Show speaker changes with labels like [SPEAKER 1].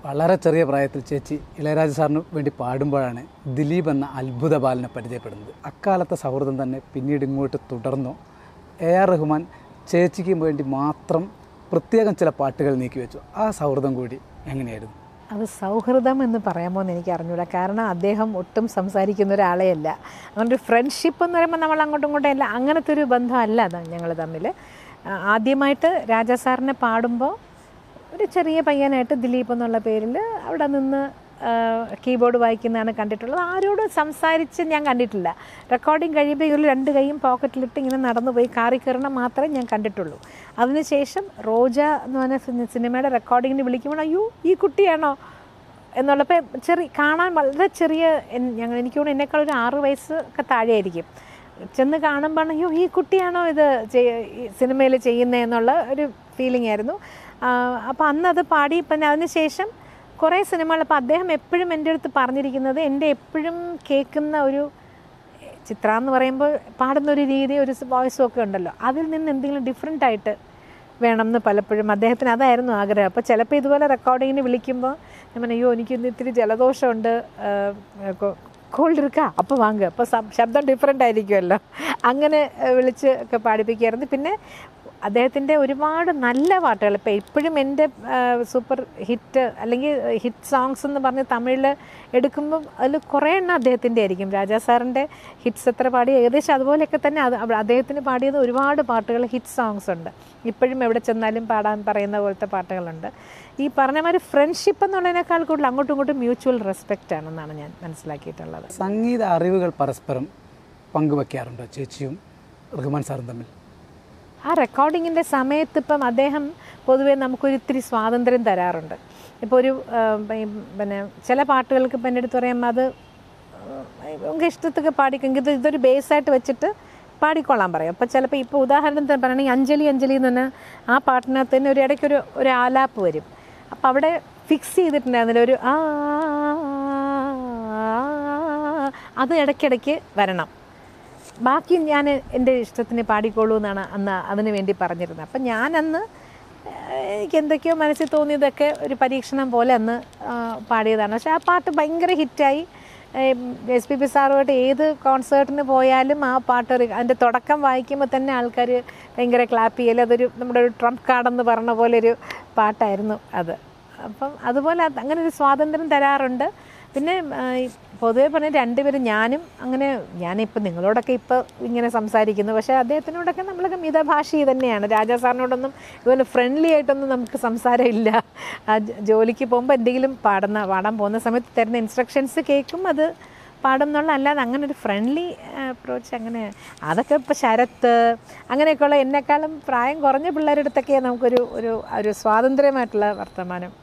[SPEAKER 1] വളരെ ചെറിയ പ്രായത്തിൽ ചേച്ചി ഇളയരാജ സാറിന് വേണ്ടി പാടുമ്പോഴാണ് ദിലീപ് എന്ന അത്ഭുത ബാലനെ പരിചയപ്പെടുന്നത് അക്കാലത്തെ സൗഹൃദം തന്നെ പിന്നീട് ഇങ്ങോട്ട് തുടർന്നു എ ആർ റഹ്മാൻ ചേച്ചിക്ക് വേണ്ടി മാത്രം പ്രത്യേകം ചില പാട്ടുകൾ നീക്കി വെച്ചു ആ സൗഹൃദം കൂടി എങ്ങനെയായിരുന്നു
[SPEAKER 2] അത് സൗഹൃദം എന്ന് പറയാമോ എന്ന് എനിക്ക് അറിഞ്ഞൂടാ കാരണം അദ്ദേഹം ഒട്ടും സംസാരിക്കുന്ന ഒരാളെയല്ല അങ്ങനെ ഒരു ഫ്രണ്ട്ഷിപ്പ് എന്ന് പറയുമ്പോൾ നമ്മൾ അങ്ങോട്ടും ഇങ്ങോട്ടും അല്ല അങ്ങനത്തെ ഒരു ബന്ധമല്ല അത് ഞങ്ങൾ തമ്മിൽ ആ, ആദ്യമായിട്ട് രാജാ സാറിനെ പാടുമ്പോൾ ഒരു ചെറിയ പയ്യനായിട്ട് ദിലീപ് എന്നുള്ള പേരിൽ അവിടെ നിന്ന് കീബോർഡ് വായിക്കുന്നതാണ് കണ്ടിട്ടുള്ളത് ആരോടും സംസാരിച്ച് ഞാൻ കണ്ടിട്ടില്ല റെക്കോർഡിങ് കഴിയുമ്പോൾ ഇവർ രണ്ട് കൈയും പോക്കറ്റിലിട്ട് ഇങ്ങനെ നടന്നു പോയി കാറി കയറണം മാത്രമേ ഞാൻ കണ്ടിട്ടുള്ളൂ അതിനുശേഷം റോജ എന്ന് പറഞ്ഞ സിനി- സിനിമയുടെ റെക്കോർഡിങ്ങിന് വിളിക്കുമ്പോൾ അയ്യോ ഈ കുട്ടിയാണോ എന്നുള്ളപ്പോൾ ചെറിയ കാണാൻ വളരെ ചെറിയ എൻ- ഞങ്ങൾ എനിക്ക് തോന്നുന്നു എന്നെക്കാൾ ഒരു ആറ് വയസ്സ് ഒക്കെ താഴെയായിരിക്കും ചെന്ന് കാണുമ്പോൾ അയ്യോ ഈ കുട്ടിയാണോ ഇത് സിനിമയിൽ ചെയ്യുന്നതെന്നുള്ള ഒരു ഫീലിംഗ് ആയിരുന്നു അപ്പോൾ അന്ന് അത് പാടി പിന്നെ അതിന് ശേഷം കുറേ സിനിമകൾ അപ്പോൾ അദ്ദേഹം എപ്പോഴും എൻ്റെ അടുത്ത് പറഞ്ഞിരിക്കുന്നത് എൻ്റെ എപ്പോഴും കേൾക്കുന്ന ഒരു ചിത്ര എന്ന് പറയുമ്പോൾ പാടുന്ന ഒരു രീതി ഒരു വോയിസും ഒക്കെ ഉണ്ടല്ലോ അതിൽ നിന്ന് എന്തെങ്കിലും ഡിഫറെൻ്റ് ആയിട്ട് വേണം എന്ന് പലപ്പോഴും അദ്ദേഹത്തിന് അതായിരുന്നു ആഗ്രഹം അപ്പോൾ ചിലപ്പോൾ ഇതുപോലെ റെക്കോർഡിങ്ങിന് വിളിക്കുമ്പോൾ ഞാൻ പറഞ്ഞു അയ്യോ എനിക്ക് ഇന്ന് ഇത്തിരി ജലദോഷമുണ്ട് കോൾഡ് ഇരിക്കുക അപ്പോൾ വാങ്ങുക അപ്പോൾ ശബ്ദം ഡിഫറെൻ്റ് ആയിരിക്കുമല്ലോ അങ്ങനെ ഏഹ്, വിളിച്ച് ഒക്കെ പാടിപ്പിക്കുമായിരുന്നു പിന്നെ അദ്ദേഹത്തിൻ്റെ ഒരുപാട് നല്ല പാട്ടുകൾ ഇപ്പോൾ ഇപ്പോഴും എൻ്റെ സൂപ്പർ ഹിറ്റ് അല്ലെങ്കിൽ ഹിറ്റ് സോങ്സ് എന്ന് പറഞ്ഞ് തമിഴിൽ എടുക്കുമ്പം അതിൽ കുറേ എണ്ണം അദ്ദേഹത്തിൻ്റെ ആയിരിക്കും രാജാ സാറിൻ്റെ ഹിറ്റ്സ് എത്ര പാടി ഏകദേശം അതുപോലെയൊക്കെ തന്നെ അത് അവ- അദ്ദേഹത്തിന് പാടിയത് ഒരുപാട് പാട്ടുകൾ ഹിറ്റ് സോങ്സ് ഉണ്ട് ഇപ്പോഴും എവിടെ ചെന്നാലും പാടാൻ പറയുന്ന പോലത്തെ പാട്ടുകളുണ്ട് ഈ പറഞ്ഞ മാതിരി ഫ്രണ്ട്ഷിപ്പ് എന്നുള്ളതിനേക്കാൾ കൂടുതൽ അങ്ങോട്ടും ഇങ്ങോട്ടും മ്യൂച്വൽ റെസ്പെക്റ്റ് ആണെന്നാണ് ഞാൻ മനസ്സിലാക്കിയിട്ടുള്ളത്
[SPEAKER 1] സംഗീത അറിവുകൾ പരസ്പരം പങ്കുവെക്കാറുണ്ടോ ചേച്ചിയും റഹ്മാൻ സാറും തമ്മിൽ
[SPEAKER 2] ആ റെക്കോർഡിങ്ങിൻ്റെ സമയത്ത് ഇപ്പം അദ്ദേഹം പൊതുവേ നമുക്കൊരു ഇത്തിരി സ്വാതന്ത്ര്യം തരാറുണ്ട് ഇപ്പോൾ ഒരു ആ, ഈ പിന്നെ ചില പാട്ടുകൾക്ക് ഇപ്പം എൻ്റെ അടുത്ത് പറയാം അത് നമുക്ക് ഇഷ്ടത്തൊക്കെ പാടിക്കെങ്കിൽ ഇത് ഇതൊരു ബേസായിട്ട് വെച്ചിട്ട് പാടിക്കൊള്ളാൻ പറയും അപ്പോൾ ചിലപ്പോൾ ഇപ്പോൾ ഉദാഹരണത്തിന് പറയുകയാണെങ്കിൽ അഞ്ജലി അഞ്ജലി എന്ന് പറഞ്ഞാൽ ആ പാട്ടിനകത്ത് തന്നെ ഒരു ഇടയ്ക്കൊരു ഒരു ആലാപ്പ് വരും അപ്പോൾ അവിടെ ഫിക്സ് ചെയ്തിട്ടുണ്ടായിരുന്നില്ല ഒരു ആ അത് ഇടയ്ക്കിടയ്ക്ക് വരണം ബാക്കി ഞാൻ എൻ്റെ ഇഷ്ടത്തിന് പാടിക്കോളൂ എന്നാണ് അന്ന് അതിന് വേണ്ടി പറഞ്ഞിരുന്നത് അപ്പം ഞാൻ അന്ന് ഏഹ്, എനിക്ക് എന്തൊക്കെയോ മനസ്സിൽ തോന്നിയതൊക്കെ ഒരു പരീക്ഷണം പോലെ അന്ന് ആ, പാടിയതാണ് പക്ഷേ ആ പാട്ട് ഭയങ്കര ഹിറ്റായി എസ് പി പി സാറുമായിട്ട് ഏത് കോൺസേർട്ടിന് പോയാലും ആ പാട്ട് ഒരു- അതിൻ്റെ തുടക്കം വായിക്കുമ്പോൾ തന്നെ ആൾക്കാർ ഭയങ്കര ക്ലാപ്പ് ചെയ്യൽ അതൊരു നമ്മുടെ ഒരു ട്രംപ് കാർഡെന്ന് പറഞ്ഞ പോലെ ഒരു പാട്ടായിരുന്നു അത് അപ്പം അതുപോലെ അത് അങ്ങനെ ഒരു സ്വാതന്ത്ര്യം തരാറുണ്ട് പിന്നെ ആ, ഈ പൊതുവെ പറഞ്ഞ രണ്ടുപേരും ഞാനും അങ്ങനെ ഞാനിപ്പോൾ നിങ്ങളോടൊക്കെ ഇപ്പോൾ ഇങ്ങനെ സംസാരിക്കുന്നു പക്ഷേ അദ്ദേഹത്തിനോടൊക്കെ നമ്മളൊക്കെ മിതഭാഷി തന്നെയാണ് രാജാ സാറിനോടൊന്നും ഇതുപോലെ ഫ്രണ്ട്ലി ആയിട്ടൊന്നും നമുക്ക് സംസാരം ഇല്ല ആ ജ- ജോലിക്ക് പോകുമ്പോൾ എന്തെങ്കിലും പാടുന്ന പാടാൻ പോകുന്ന സമയത്ത് തരുന്ന ഇൻസ്ട്രക്ഷൻസ് കേൾക്കും അത് പാടും എന്നുള്ള അല്ലാതെ അങ്ങനെ ഒരു ഫ്രണ്ട്ലി അപ്രോച്ച് അങ്ങനെ അതൊക്കെ ഇപ്പോൾ ശരത്ത് അങ്ങനെയൊക്കെയുള്ള എന്നെക്കാളും പ്രായം കുറഞ്ഞ പിള്ളേരുടെ അടുത്തൊക്കെ നമുക്കൊരു ഒരു ഒരു സ്വാതന്ത്ര്യമായിട്ടുള്ള വർത്തമാനം